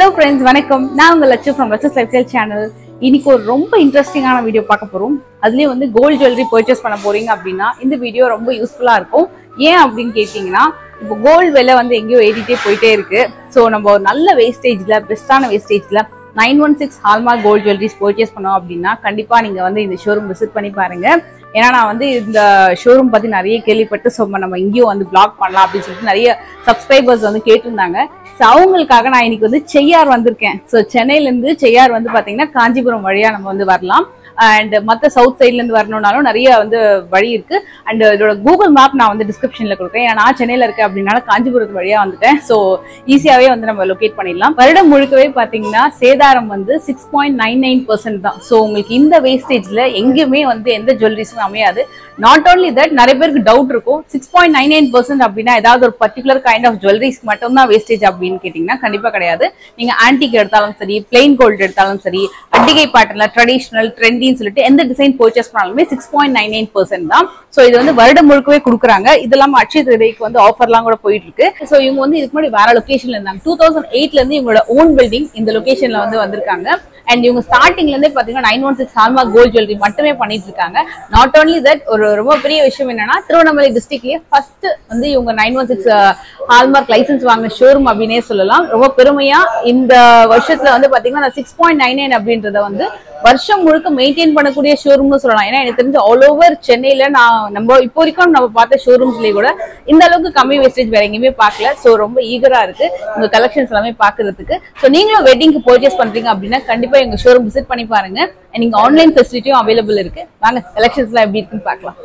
friends வணக்கம் நான் உங்க Latchu from Latchu life channel இன்னைக்கு ஒரு ரொம்ப இன்ட்ரெஸ்டிங்கான வீடியோ பார்க்க போறோம் அதுலயும் வந்து கோல்டு ஜுவல்லரி பர்ச்சேஸ் பண்ண போறீங்க அப்படின்னா இந்த வீடியோ ரொம்ப யூஸ்ஃபுல்லா இருக்கும் ஏன் அப்படின்னு கேட்டீங்கன்னா இப்போ கோல்டு விலை வந்து எங்கேயோ ஏறிட்டே போயிட்டே இருக்கு ஸோ நம்ம ஒரு நல்ல வேஸ்டேஜ்ல பெஸ்டான வேஸ்டேஜ்ல nine one six hallmark gold jewelleries purchase பண்ணோம் அப்படின்னா கண்டிப்பா நீங்க வந்து இந்த ஷோரூம் விசிட் பண்ணி பாருங்க ஏன்னா நான் வந்து இந்த ஷோரூம் பத்தி நிறைய கேள்விப்பட்டு ஸோ நம்ம இங்கேயும் வந்து பிளாக் பண்ணலாம் அப்படின்னு சொல்லிட்டு நிறைய சப்ஸ்கிரைபர்ஸ் வந்து கேட்டிருந்தாங்க ஸோ அவங்களுக்காக நான் இன்னைக்கு வந்து செய்யார் வந்திருக்கேன் ஸோ சென்னையிலேருந்து செய்யார் வந்து பார்த்தீங்கன்னா காஞ்சிபுரம் வழியாக நம்ம வந்து வரலாம் அண்ட் மற்ற சவுத் சைட்லேருந்து வரணும்னாலும் நிறைய வந்து வழி இருக்கு அண்ட் இதோட கூகுள் மேப் நான் வந்து டிஸ்கிரிப்ஷனில் கொடுக்குறேன் ஏன்னா நான் சென்னையில் இருக்கேன் அப்படின்னால காஞ்சிபுரத்து வழியாக வந்துட்டேன் ஸோ ஈஸியாகவே வந்து நம்ம லொக்கேட் பண்ணிடலாம் வருடம் முழுக்கவே பார்த்தீங்கன்னா சேதாரம் வந்து six point nine nine percent தான் ஸோ உங்களுக்கு இந்த வேஸ்டேஜில் எங்கேயுமே வந்து எந்த ஜுவல்லரிஸும் அமையாது நாட் ஓன்லி தட் நிறைய பேருக்கு டவுட் இருக்கும் six point nine nine percent அப்படின்னா ஏதாவது ஒரு பர்டிகுலர் கைண்ட் ஆஃப் ஜுவல்லரிஸ்க்கு மட்டும் தான் வேஸ்டேஜ் அப்படின்னு கேட்டிங்கன்னா கண்டிப்பாக கிடையாது நீங்கள் ஆன்டிக் எடுத்தாலும் சரி பிளெயின் கோல்டு எடுத்தாலும் சரி அட்டிகை பேட்டர்ல ட்ரெடிஷ்னல் ட்ரெண்டின்னு சொல்லிட்டு எந்த டிசைன் பர்ச்சேஸ் பண்ணாலுமே six point nine nine percent தான் ஸோ இது வந்து வருடம் முழுக்கவே கொடுக்குறாங்க இது இல்லாமல் அட்சய திருதைக்கு வந்து ஆஃபர்லாம் கூட போயிட்டு இருக்கு ஸோ இவங்க வந்து இதுக்கு முன்னாடி வேற லொகேஷன்ல இருந்தாங்க டூ தௌசண்ட் எயிட்ல இருந்து இவங்களோட ஓன் பில்டிங் இந்த லொகேஷன்ல வந்து வந்திருக்காங்க அண்ட் இவங்க ஸ்டார்டிங்ல இருந்தே பாத்தீங்கன்னா nine one six hallmark gold jewellery மட்டுமே பண்ணிட்டு இருக்காங்க நாட் ஓன்லி தட் ஒரு ரொம்ப பெரிய விஷயம் என்னன்னா திருவண்ணாமலை டிஸ்ட்ரிக்ட்லயே ஃபர்ஸ்ட் வந்து இவங்க nine one six hallmark licence வாங்கின ஷோரூம் அப்படின்னே சொல்லலாம் ரொம்ப பெருமையா இந்த வருஷத்துல வந்து பாத்தீங்கன்னா சிக்ஸ் பாயிண்ட் நைன் நைன் அப்படின்றத வந்து வருஷம் முழுக்க மெயின்டைன் பண்ணக்கூடிய ஷோரூம்னு சொல்லலாம் ஏன்னா எனக்கு தெரிஞ்சு ஆல் ஓவர் சென்னையில நான் நம்ம இப்போ வரைக்கும் நம்ம பார்த்த ஷோரூம்ஸ்லயே கூட இந்த அளவுக்கு கம்மி வேஸ்டேஜ் வேற எங்கேயுமே பார்க்கல ஸோ ரொம்ப ஈகரா இருக்கு உங்க கலெக்ஷன்ஸ் எல்லாமே பாக்குறதுக்கு ஸோ நீங்களும் வெட்டிங்க்கு பர்ச்சேஸ் பண்றீங்க அப்படின்னா கண்டிப்பா எங்க ஷோரூம் விசிட் பண்ணி பாருங்க And நீங்க ஆன்லைன் ஃபெசிலிட்டியும் அவைலபிள் இருக்கு வாங்க கலெக்ஷன்ஸ்லாம் எப்படி இருக்குன்னு பார்க்கலாம்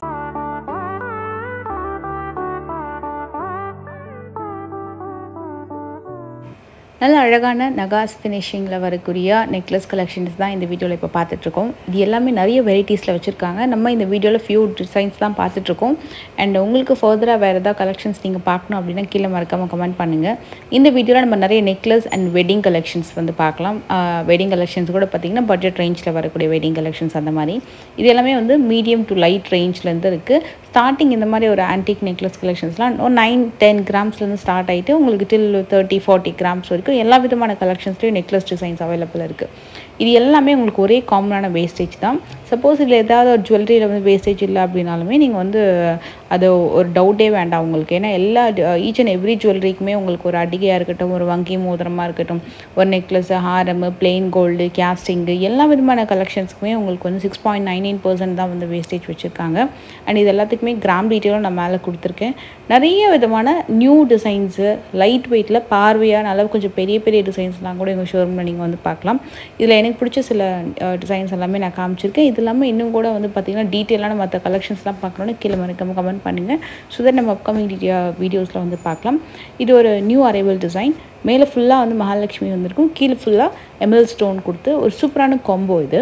நல்ல அழகான நகாஸ் ஃபினிஷிங்கில் வரக்கூடிய நெக்லஸ் கலெக்ஷன்ஸ் தான் இந்த வீடியோவில் இப்போ பார்த்துட்ருக்கோம் இது எல்லாமே நிறைய வெரைட்டிஸில் வச்சுருக்காங்க நம்ம இந்த வீடியோவில் ஃபியூ டிசைன்ஸ் தான் பார்த்துட்ருக்கோம் அண்ட் உங்களுக்கு ஃபர்தராக வேறு ஏதாவது கலெக்ஷன்ஸ் நீங்கள் பார்க்கணும் அப்படின்னா கீழே மறக்காமல் கமெண்ட் பண்ணுங்கள் இந்த வீடியோவில் நம்ம நிறைய நெக்லஸ் அண்ட் வெட்டிங் கலெக்ஷன்ஸ் வந்து பார்க்கலாம் வெட்டிங் கலெக்ஷன்ஸ் கூட பார்த்திங்கன்னா பட்ஜெட் ரேஞ்சில் வரக்கூடிய வெட்டிங் கலெக்ஷன்ஸ் அந்த மாதிரி இது எல்லாமே வந்து மீடியம் டு லைட் ரேஞ்ச்லேருந்து இருக்குது ஸ்டார்டிங் இந்த மாதிரி ஒரு ஆன்டிக் நெக்லஸ் கலெக்ஷன்ஸ்லாம் ஒரு நைன் டென் கிராம்ஸ்லேருந்து ஸ்டார்ட் ஆகிட்டு உங்களுக்கு டில் தேர்ட்டி ஃபார்ட்டி கிராம்ஸ் வரைக்கும் எல்லா விதமான கலெக்ஷன்ஸ்லையும் நெக்லஸ் டிசைன்ஸ் அவைலபிள் இருக்குது இது எல்லாமே உங்களுக்கு ஒரே காமனான வேஸ்டேஜ் தான் சப்போஸ் இதில் ஏதாவது ஒரு ஜுவல்லரியில் வந்து வேஸ்டேஜ் இல்லை அப்படின்னாலுமே நீங்கள் வந்து அது ஒரு டவுட்டே வேண்டாம் உங்களுக்கு ஏன்னா எல்லா ஈச் அண்ட் எவ்ரி ஜுவல்லரிக்குமே உங்களுக்கு ஒரு அடிகையாக இருக்கட்டும் ஒரு வங்கி மோதிரமாக இருக்கட்டும் ஒரு நெக்லஸ் ஹாரம் பிளெயின் கோல்டு கேஸ்டிங்கு எல்லா விதமான கலெக்ஷன்ஸுக்குமே உங்களுக்கு வந்து six point nine nine percent தான் வந்து வேஸ்டேஜ் வச்சுருக்காங்க அண்ட் இது எல்லாத்துக்குமே கிராம் டீட்டெயிலும் நான் மேலே கொடுத்துருக்கேன் நிறைய விதமான நியூ டிசைன்ஸு லைட் வெயிட்டில் பார்வையாக நல்லா கொஞ்சம் பெரிய பெரிய டிசைன்ஸ்லாம் கூட எங்கள் ஷோரூமில் நீங்கள் வந்து பார்க்கலாம் இதில் எனக்கு பிடிச்ச சில டிசைன்ஸ் எல்லாமே நான் காமிச்சிருக்கேன் இது இல்லாமல் இன்னும் கூட வந்து பார்த்திங்கன்னா டீட்டெயிலான மற்ற கலெக்ஷன்ஸ்லாம் பார்க்கணுன்னு கீழே மறக்காம கமெண்ட் பண்ணுங்கள் ஸோ தட் நம்ம அப்கமிங் டீட்டெயில் வீடியோஸில் வந்து பார்க்கலாம் இது ஒரு நியூ அரைவல் டிசைன் மேலே ஃபுல்லாக வந்து மகாலட்சுமி வந்திருக்கும் கீழே ஃபுல்லாக எம்எல் ஸ்டோன் கொடுத்து ஒரு சூப்பரான காம்போ இது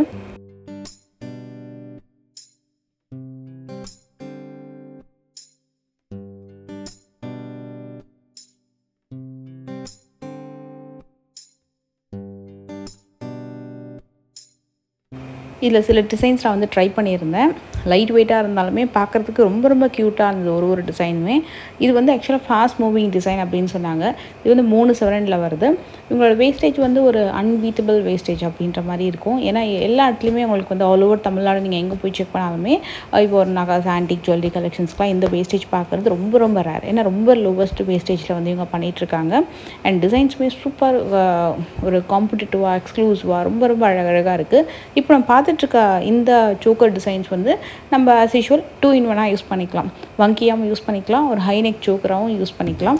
இதில் சில டிசைன்ஸ் நான் வந்து ட்ரை பண்ணியிருந்தேன் லைட் வெயிட்டாக இருந்தாலுமே பார்க்குறதுக்கு ரொம்ப ரொம்ப க்யூட்டாக இருந்தது ஒரு ஒரு டிசைனுமே இது வந்து ஆக்சுவலாக ஃபாஸ்ட் மூவிங் டிசைன் அப்படின்னு சொன்னாங்க இது வந்து மூணு செவரனில் வருது இவங்களோட வேஸ்டேஜ் வந்து ஒரு அன்பீட்டபிள் வேஸ்டேஜ் அப்படின்ற மாதிரி இருக்கும் ஏன்னா எல்லா இடத்துலையுமே உங்களுக்கு வந்து ஆல் ஓவர் தமிழ்நாடு நீங்கள் எங்கே போய் செக் பண்ணாலுமே இப்போ ஒரு நகாஸ் ஆன்டிக் ஜுவல்லரி கலெக்ஷன்ஸ்க்குலாம் இந்த வேஸ்டேஜ் பார்க்குறது ரொம்ப ரொம்ப ரேர் ஏன்னா ரொம்ப லோவஸ்ட் வேஸ்டேஜில் வந்து இவங்க பண்ணிகிட்ருக்காங்க அண்ட் டிசைன்ஸுமே சூப்பர் ஒரு காம்படிட்டிவாக எக்ஸ்க்ளூசிவாக ரொம்ப ரொம்ப அழகழகாக இருக்குது இப்போ நம்ம பார்த்துட்ருக்க இந்த சோக்கர் டிசைன்ஸ் வந்து நம்ம ஆஸ் யூஷுவல் டூ இன் ஒன்னாக யூஸ் பண்ணிக்கலாம் வங்கியாகவும் யூஸ் பண்ணிக்கலாம் ஒரு ஹைநெக் சோக்கராகவும் யூஸ் பண்ணிக்கலாம்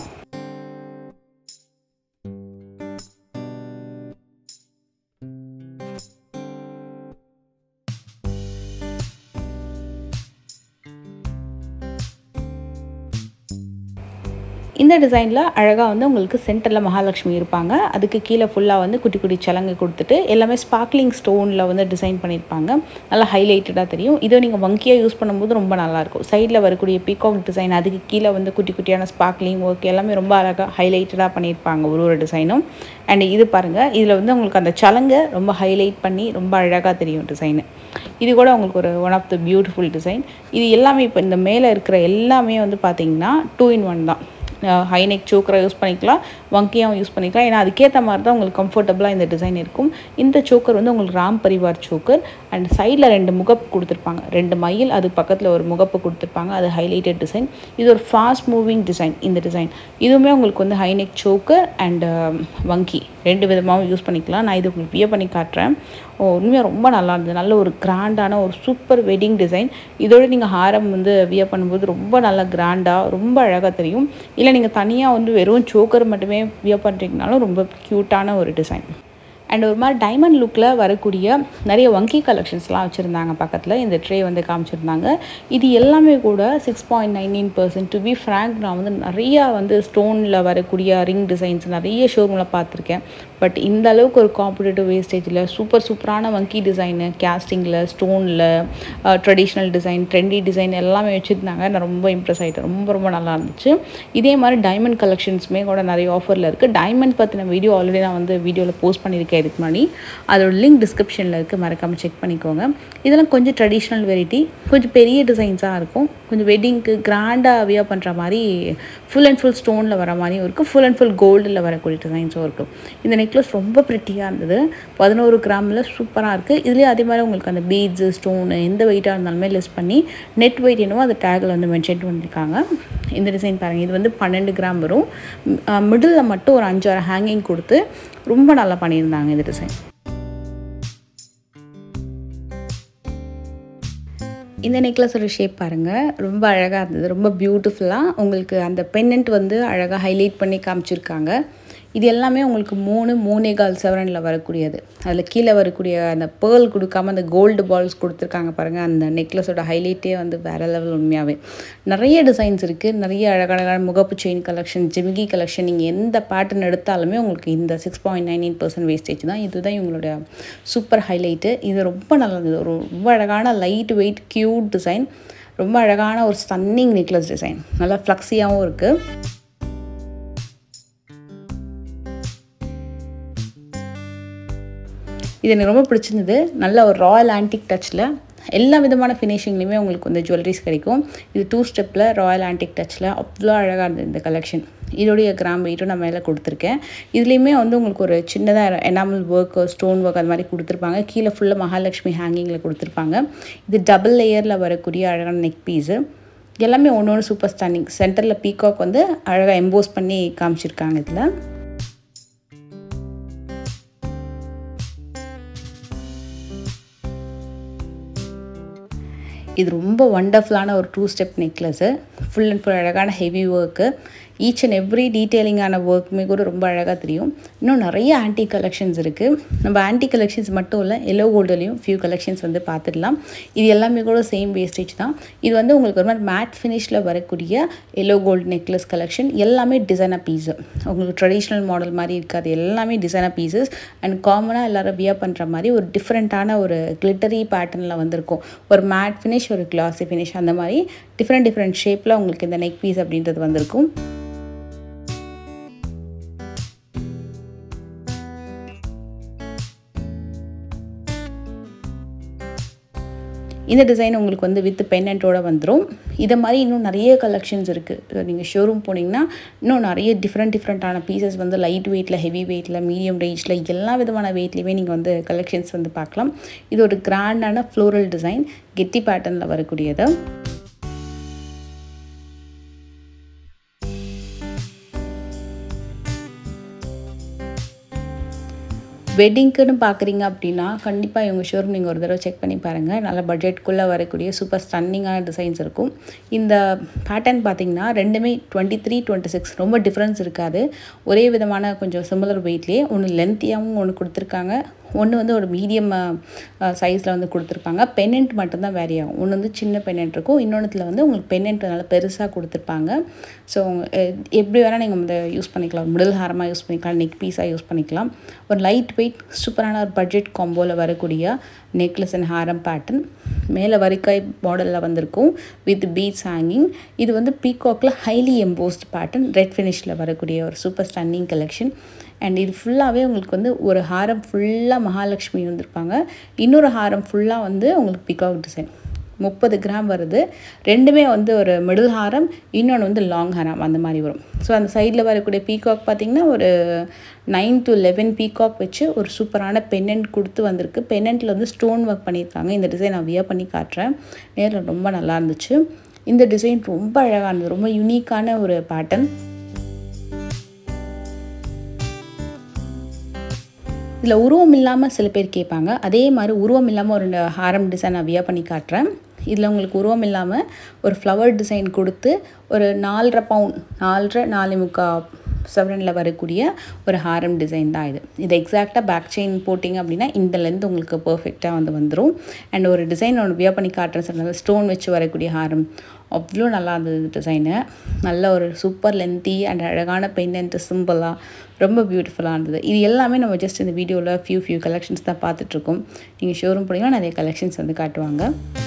இந்த டிசைனில் அழகாக வந்து உங்களுக்கு சென்டரில் மகாலட்சுமி இருப்பாங்க அதுக்கு கீழே ஃபுல்லாக வந்து குட்டி குட்டி சலங்கை கொடுத்துட்டு எல்லாமே ஸ்பார்க்லிங் ஸ்டோனில் வந்து டிசைன் பண்ணியிருப்பாங்க நல்லா ஹைலைட்டடாக தெரியும் இதை நீங்கள் வங்கியாக யூஸ் பண்ணும்போது ரொம்ப நல்லாயிருக்கும் சைடில் வரக்கூடிய பீகாக் டிசைன் அதுக்கு கீழே வந்து குட்டி குட்டியான ஸ்பார்க்லிங் ஒர்க் எல்லாமே ரொம்ப அழகாக ஹைலைட்டடாக பண்ணியிருப்பாங்க ஒரு ஒரு டிசைனும் அண்ட் இது பாருங்கள் இதில் வந்து உங்களுக்கு அந்த சலங்கை ரொம்ப ஹைலைட் பண்ணி ரொம்ப அழகாக தெரியும் டிசைனு இது கூட உங்களுக்கு ஒரு one of the beautiful design இது எல்லாமே இப்போ இந்த மேலே இருக்கிற எல்லாமே வந்து பார்த்தீங்கன்னா டூ இன் ஒன் தான் ஹை நெக் சோக்கராக யூஸ் பண்ணிக்கலாம் வங்கியாகவும் யூஸ் பண்ணிக்கலாம் ஏன்னா அதுக்கேற்ற மாதிரி தான் உங்களுக்கு கம்ஃபர்டபுளாக இந்த டிசைன் இருக்கும் இந்த சோக்கர் வந்து உங்களுக்கு ராம் பரிவார் சோக்கர் அண்ட் சைடில் ரெண்டு முகப்பு கொடுத்துருப்பாங்க ரெண்டு மயில் அது பக்கத்தில் ஒரு முகப்பு கொடுத்துருப்பாங்க அது ஹைலைட்டட் டிசைன் இது ஒரு ஃபாஸ்ட் மூவிங் டிசைன் இந்த டிசைன் இதுவுமே உங்களுக்கு வந்து ஹை நெக் சோக்கர் அண்ட் வங்கி ரெண்டு விதமாகவும் யூஸ் பண்ணிக்கலாம் நான் இது உங்களுக்கு வியர் பண்ணி காட்டுறேன் ஓ உண்மையாக ரொம்ப நல்லா இருந்தது நல்ல ஒரு கிராண்டான ஒரு சூப்பர் வெட்டிங் டிசைன் இதோட நீங்கள் ஹாரம் வந்து வியர் பண்ணும்போது ரொம்ப நல்லா கிராண்டாக ரொம்ப அழகாக தெரியும் இல்லை நீங்கள் தனியாக வந்து வெறும் சோக்கர் மட்டுமே வியர் பண்ணுறீங்கனாலும் ரொம்ப க்யூட்டான ஒரு டிசைன் அண்ட் ஒரு மாதிரி டைமண்ட் லுக்கில் வரக்கூடிய நிறைய வங்கி கலெக்ஷன்ஸ்லாம் வச்சுருந்தாங்க பக்கத்தில் இந்த ட்ரே வந்து காமிச்சிருந்தாங்க இது எல்லாமே கூட six point nineteen percent to be frank நான் வந்து நிறையா வந்து ஸ்டோனில் வரக்கூடிய ரிங் டிசைன்ஸ் நிறைய ஷோரூமில் பார்த்துருக்கேன் பட் இந்த அளவுக்கு ஒரு காம்படிட்டிவ் வேஸ்டேஜில் சூப்பர் சூப்பரான வங்கி டிசைனு கேஸ்டிங்கில் ஸ்டோனில் ட்ரெடிஷ்னல் டிசைன் ட்ரெண்டி டிசைன் எல்லாமே வச்சுருந்தாங்க நான் ரொம்ப இம்ப்ரெஸ் ஆகிட்டேன் ரொம்ப ரொம்ப நல்லா இருந்துச்சு இதே மாதிரி டைமண்ட் கலெக்ஷன்ஸுமே கூட நிறைய ஆஃபரில் இருக்குது டைமண்ட் பற்றின வீடியோ ஆல்ரெடி நான் வந்து வீடியோவில் போஸ்ட் பண்ணியிருக்கேன் இதுக்கு முன்னாடி அதோட லிங்க் டிஸ்கிரிப்ஷனில் இருக்குது மறக்காமல் செக் பண்ணிக்கோங்க இதெல்லாம் கொஞ்சம் ட்ரெடிஷ்னல் வெரைட்டி கொஞ்சம் பெரிய டிசைன்ஸாக இருக்கும் கொஞ்சம் வெட்டிங்க்கு கிராண்டாக வியர் பண்ணுற மாதிரி ஃபுல் அண்ட் ஃபுல் ஸ்டோனில் வர மாதிரியும் இருக்குது ஃபுல் அண்ட் ஃபுல் கோல்டில் வரக்கூடிய டிசைன்ஸும் இருக்குது இந்த நெக்லஸ் ரொம்ப ப்ரிட்டியாக இருந்தது பதினோரு கிராமில் சூப்பராக இருக்குது இதுலேயே அதே மாதிரி உங்களுக்கு அந்த பீட்ஸு ஸ்டோனு எந்த வெயிட்டாக இருந்தாலுமே லிஸ்ட் பண்ணி நெட் வெயிட் என்னவோ அந்த டேக்கில் வந்து மென்ஷன் பண்ணியிருக்காங்க இந்த டிசைன் பாருங்கள் இது வந்து பன்னெண்டு கிராம் வரும் மிடில் மட்டும் ஒரு அஞ்சாறு ஹேங்கிங் கொடுத்து ரொம்ப நல்லா பண்ணியிருந்தாங்க இந்த டிசைன் இந்த நெக்லஸோட ஷேப் பாருங்கள் ரொம்ப அழகாக இருந்தது ரொம்ப பியூட்டிஃபுல்லாக உங்களுக்கு அந்த பென்னண்ட் வந்து அழகாக ஹைலைட் பண்ணி காமிச்சிருக்காங்க இது எல்லாமே உங்களுக்கு மூணு மூணே கால் செவரனில் வரக்கூடியது அதில் கீழே வரக்கூடிய அந்த பேர்ல் கொடுக்காம அந்த கோல்டு பால்ஸ் கொடுத்துருக்காங்க பாருங்கள் அந்த நெக்லஸோட ஹைலைட்டே வந்து வேறு லெவல் உண்மையாகவே நிறைய டிசைன்ஸ் இருக்குது நிறைய அழகழகான முகப்பு செயின் கலெக்ஷன் ஜிமிகி கலெக்ஷன் நீங்கள் எந்த பேட்டர்ன் எடுத்தாலுமே உங்களுக்கு இந்த six point nineteen percent wastage தான் இதுதான் இவங்களுடைய சூப்பர் ஹைலைட்டு இது ரொம்ப நல்லா இருந்தது ஒரு ரொம்ப அழகான லைட் வெயிட் க்யூட் டிசைன் ரொம்ப அழகான ஒரு ஸ்டன்னிங் நெக்லஸ் டிசைன் நல்லா ஃப்ளக்ஸியாகவும் இருக்குது இது எனக்கு ரொம்ப பிடிச்சிருந்தது நல்ல ஒரு ராயல் ஆன்டிக் டச்சில் எல்லா விதமான ஃபினிஷிங்லேயுமே உங்களுக்கு வந்து ஜுவல்லரிஸ் கிடைக்கும் இது டூ ஸ்டெப்பில் ராயல் ஆன்டிக் டச்சில் அவ்வளோ அழகாக இருந்தது இந்த கலெக்ஷன் இதோடைய கிராம் வெயிட்டும் நான் மேலே கொடுத்துருக்கேன் இதுலேயுமே வந்து உங்களுக்கு ஒரு சின்னதாக எனாமல் ஒர்க் ஸ்டோன் ஒர்க் அது மாதிரி கொடுத்துருப்பாங்க கீழே ஃபுல்லாக மகாலட்சுமி ஹேங்கிங்கில் கொடுத்துருப்பாங்க இது டபுள் லேயரில் வரக்கூடிய அழகான நெக் பீஸு எல்லாமே ஒன்று ஒன்று சூப்பர் ஸ்டாண்டிங் சென்டரில் பீகாக் வந்து அழகாக எம்போஸ் பண்ணி காமிச்சிருக்காங்க இதில் இது ரொம்ப ஒண்டர்ஃபுல்லான ஒரு two step necklace full and full அழகான heavy work each and every டீட்டெயிலிங்கான ஒர்க்குமே கூட ரொம்ப அழகாக தெரியும் இன்னும் நிறைய ஆன்டி கலெக்ஷன்ஸ் இருக்குது நம்ம ஆன்டி கலெக்ஷன்ஸ் மட்டும் இல்லை எல்லோ கோல்டுலேயும் ஃபியூ கலெக்ஷன்ஸ் வந்து பார்த்துடலாம் இது எல்லாமே கூட சேம் வேஸ்டேஜ் தான் இது வந்து உங்களுக்கு ஒரு மாதிரி மேட் ஃபினிஷில் வரக்கூடிய எல்லோ கோல்டு நெக்லஸ் கலெக்ஷன் எல்லாமே டிசைனர் பீஸு உங்களுக்கு ட்ரெடிஷ்னல் மாடல் மாதிரி இருக்காது எல்லாமே டிசைனர் பீசஸ் அண்ட் காமனாக எல்லோரும் வியர் பண்ணுற மாதிரி ஒரு டிஃப்ரெண்ட்டான ஒரு கிளிட்டரி பேட்டர்னில் வந்திருக்கும் ஒரு மேட் ஃபினிஷ் ஒரு கிளாஸி ஃபினிஷ் அந்த மாதிரி டிஃப்ரெண்ட் டிஃப்ரெண்ட் ஷேப்பில் உங்களுக்கு இந்த நெக் பீஸ் அப்படின்றது வந்திருக்கும் இந்த டிசைன் உங்களுக்கு வந்து வித் பென்னண்ட்டோட வந்துடும் இதை மாதிரி இன்னும் நிறைய கலெக்ஷன்ஸ் இருக்குது நீங்கள் ஷோரூம் போனீங்கன்னா இன்னும் நிறைய டிஃப்ரெண்ட் டிஃப்ரெண்ட்டான பீசஸ் வந்து லைட் வெயிட்டில் ஹெவி வெயிட்டில் மீடியம் ரேஞ்சில் எல்லா விதமான வெயிட்லேயுமே நீங்கள் வந்து கலெக்ஷன்ஸ் வந்து பார்க்கலாம் இது ஒரு கிராண்டான ஃப்ளோரல் டிசைன் கெட்டி பேட்டர்னில் வரக்கூடியது வெட்டிங்க்குன்னு பார்க்குறீங்க அப்படின்னா கண்டிப்பாக இவங்க ஷோரூம் நீங்கள் ஒரு தடவை செக் பண்ணி பாருங்கள் நல்ல பட்ஜெட்குள்ளே வரக்கூடிய சூப்பர் ஸ்டன்னிங்கான டிசைன்ஸ் இருக்கும் இந்த பேட்டர்ன் பார்த்தீங்கன்னா ரெண்டுமே டுவெண்ட்டி த்ரீ டுவெண்ட்டி சிக்ஸ் ரொம்ப டிஃப்ரென்ஸ் இருக்காது ஒரே விதமான கொஞ்சம் சிமிலர் வெயிட்லேயே ஒன்று லென்த்தியாகவும் ஒன்று கொடுத்துருக்காங்க ஒன்று வந்து ஒரு மீடியம் சைஸில் வந்து கொடுத்துருப்பாங்க பென்னண்ட் மட்டும்தான் வேரி ஆகும் ஒன்று வந்து சின்ன பென்னண்ட் இருக்கும் இன்னொன்றுத்தில் வந்து உங்களுக்கு பென்னண்ட் நல்லா பெருசாக கொடுத்துருப்பாங்க ஸோ எப்படி வேணால் நீங்கள் வந்து யூஸ் பண்ணிக்கலாம் மிடில் ஹாரமாக யூஸ் பண்ணிக்கலாம் நெக் பீஸாக யூஸ் பண்ணிக்கலாம் ஒரு லைட் வெயிட் சூப்பரான ஒரு பட்ஜெட் காம்போவில் வரக்கூடிய நெக்லஸ் அண்ட் ஹாரம் பேட்டர்ன் மேலே வரிக்காய் மாடலில் வந்திருக்கும் வித் பீட்ஸ் ஹேங்கிங் இது வந்து பீகாக்கில் ஹைலி எம்போஸ்ட் பேட்டர்ன் ரெட் ஃபினிஷில் வரக்கூடிய ஒரு சூப்பர் ஸ்டன்னிங் கலெக்ஷன் அண்ட் இது ஃபுல்லாகவே உங்களுக்கு வந்து ஒரு ஹாரம் ஃபுல்லாக மகாலட்சுமி வந்திருப்பாங்க இன்னொரு ஹாரம் ஃபுல்லாக வந்து உங்களுக்கு பிகாக் டிசைன் முப்பது கிராம் வருது ரெண்டுமே வந்து ஒரு மிடில் ஹாரம் இன்னொன்று வந்து லாங் ஹாரம் அந்த மாதிரி வரும் ஸோ அந்த சைடில் வரக்கூடிய பீகாக் பார்த்திங்கன்னா ஒரு நைன் டு லெவன் பீகாக் வச்சு ஒரு சூப்பரான பென்னண்ட் கொடுத்து வந்திருக்கு பென்னண்ட்டில் வந்து ஸ்டோன் ஒர்க் பண்ணியிருக்காங்க இந்த டிசைன் நான் வியர் பண்ணி காட்டுறேன் நேரில் ரொம்ப நல்லா இருந்துச்சு இந்த டிசைன் ரொம்ப அழகாக இருந்தது ரொம்ப யூனிக்கான ஒரு பேட்டர்ன் இதில் உருவம் இல்லாமல் சில பேர் கேட்பாங்க அதே மாதிரி உருவம் இல்லாமல் ஒரு ஹாரம் டிசைன் நான் வியர் பண்ணி காட்டுறேன் இதில் உங்களுக்கு உருவம் இல்லாமல் ஒரு ஃப்ளவர் டிசைன் கொடுத்து ஒரு நாலரை பவுன் நாலரை நாலு முக்கால் செவரனில் வரக்கூடிய ஒரு ஹாரம் டிசைன் தான் இது இது எக்ஸாக்டாக பேக் செயின் போட்டிங்க அப்படின்னா இந்த லென்த் உங்களுக்கு பர்ஃபெக்டாக வந்து வந்துடும் அண்ட் ஒரு டிசைன் ஒன்று வியர் பண்ணி காட்டுறேன் சொன்னாங்க ஸ்டோன் வச்சு வரக்கூடிய ஹாரம் அவ்வளோ நல்லா இருந்தது டிசைனு நல்ல ஒரு சூப்பர் லென்த்தி அண்ட் அழகான பெயிண்ட் சிம்பிளாக ரொம்ப பியூட்டிஃபுல்லாக இருந்தது இது எல்லாமே நம்ம ஜஸ்ட் இந்த வீடியோவில் ஃபியூ ஃபியூ கலெக்ஷன்ஸ் தான் பார்த்துட்ருக்கோம் நீங்கள் ஷோரூம் போனீங்கன்னா நிறைய கலெக்ஷன்ஸ் வந்து காட்டுவாங்க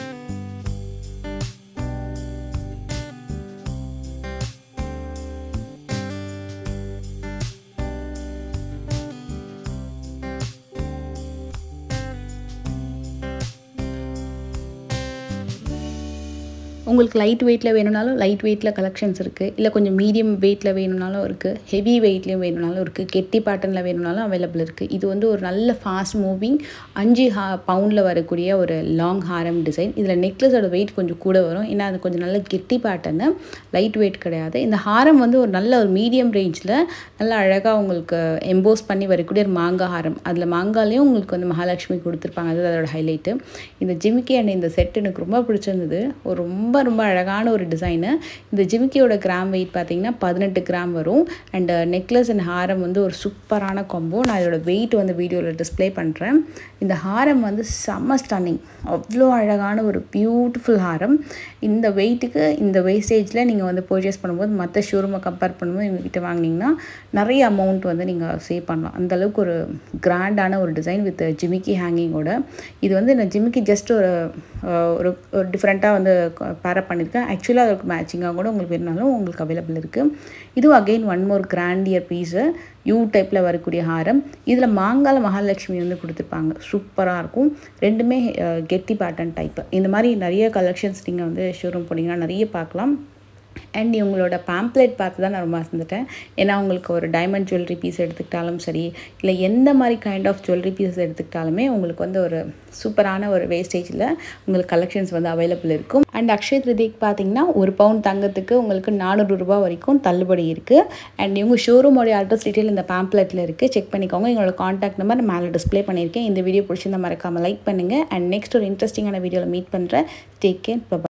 உங்களுக்கு லைட் வெயிட்டில் வேணும்னாலும் லைட் வெயிட்டில் கலெக்ஷன்ஸ் இருக்குது இல்லை கொஞ்சம் மீடியம் வெயிட்டில் வேணும்னாலும் இருக்குது ஹெவி வெயிட்லேயும் வேணும்னாலும் இருக்குது கெட்டி பேட்டர்னில் வேணும்னாலும் அவைலபிள் இருக்குது இது வந்து ஒரு நல்ல ஃபாஸ்ட் மூவிங் அஞ்சு ஹா பவுண்டில் வரக்கூடிய ஒரு லாங் ஹாரம் டிசைன் இதில் நெக்லஸோட வெயிட் கொஞ்சம் கூட வரும் ஏன்னா அது கொஞ்சம் நல்ல கெட்டி பேட்டர்னு லைட் வெயிட் கிடையாது இந்த ஹாரம் வந்து ஒரு நல்ல ஒரு மீடியம் ரேஞ்சில் நல்ல அழகாக உங்களுக்கு எம்போஸ் பண்ணி வரக்கூடிய ஒரு மாங்காய் ஹாரம் அதில் மாங்காலையும் உங்களுக்கு வந்து மகாலட்சுமி கொடுத்துருப்பாங்க அது அதோட ஹைலைட்டு இந்த ஜிமிக்கி அண்ட் இந்த செட் எனக்கு ரொம்ப பிடிச்சிருந்தது ஒரு ரொம்ப ரொம்ப ரொம்ப அழகான ஒரு டிசைனு இந்த ஜிமிக்கியோட கிராம் வெயிட் பார்த்தீங்கன்னா பதினெட்டு கிராம் வரும் அண்ட் நெக்லஸ் அண்ட் ஹாரம் வந்து ஒரு சூப்பரான காம்போ நான் இதோட வெயிட் வந்து வீடியோவில் டிஸ்பிளே பண்ணுறேன் இந்த ஹாரம் வந்து செம்ம ஸ்டன்னிங் அவ்வளோ அழகான ஒரு பியூட்டிஃபுல் ஹாரம் இந்த வெயிட்டுக்கு இந்த வேஸ்டேஜில் நீங்கள் வந்து பர்ச்சேஸ் பண்ணும்போது மற்ற ஷோரூமை கம்பேர் பண்ணும்போது எங்ககிட்ட வாங்கினீங்கன்னா நிறைய அமௌண்ட் வந்து நீங்கள் சேவ் பண்ணலாம் அந்தளவுக்கு ஒரு கிராண்டான ஒரு டிசைன் வித் ஜிமிக்கி ஹேங்கிங்கோட இது வந்து இந்த ஜிமிக்கி ஜஸ்ட் ஒரு ஒரு ஒரு டிஃப்ரெண்ட்டாக வந்து பேரப் பண்ணியிருக்கேன் ஆக்சுவலாக அதுக்கு மேட்சிங்காக கூட உங்களுக்கு வேணுனாலும் உங்களுக்கு அவைலபிள் இருக்குது இதுவும் again one more grandeur piece U டைப்பில் வரக்கூடிய ஹாரம் இதில் மாங்கால மகாலட்சுமி வந்து கொடுத்துருப்பாங்க சூப்பராக இருக்கும் ரெண்டுமே கெட்டி பேட்டர்ன் டைப்பு இந்த மாதிரி நிறைய கலெக்ஷன்ஸ் நீங்கள் வந்து ஷோரூம் போனீங்கன்னா நிறைய பார்க்கலாம் அண்ட் இவங்களோட பேம்ப்ளெட் பார்த்து தான் நான் ரொம்ப இருந்துட்டேன் ஏன்னா உங்களுக்கு ஒரு டைமண்ட் ஜுவல்லரி பீஸ் எடுத்துக்கிட்டாலும் சரி இல்லை எந்த மாதிரி கைண்ட் ஆஃப் ஜுவல்லரி பீஸ் எடுத்துக்கிட்டாலுமே உங்களுக்கு வந்து ஒரு சூப்பரான ஒரு வேஸ்டேஜில் உங்களுக்கு கலெக்ஷன்ஸ் வந்து அவைலபிள் இருக்கும் அண்ட் அக்ஷய திருதிக்கு பார்த்தீங்கன்னா ஒரு பவுன் தங்கத்துக்கு உங்களுக்கு நானூறு ரூபா வரைக்கும் தள்ளுபடி இருக்குது அண்ட் இவங்க ஷோரூமோடைய அட்ரஸ் டீட்டெயில் இந்த பேம்ப்ளெட்டில் இருக்குது செக் பண்ணிக்கோங்க எங்களோட காண்டாக்ட் நம்பர் நான் மேலே டிஸ்ப்ளே பண்ணியிருக்கேன் இந்த வீடியோ பிடிச்சிருந்தா மறக்காமல் லைக் பண்ணுங்கள் அண்ட் நெக்ஸ்ட் ஒரு இன்ட்ரெஸ்டிங்கான வீடியோவில் மீட் பண்ணுறேன் டேக் கேர்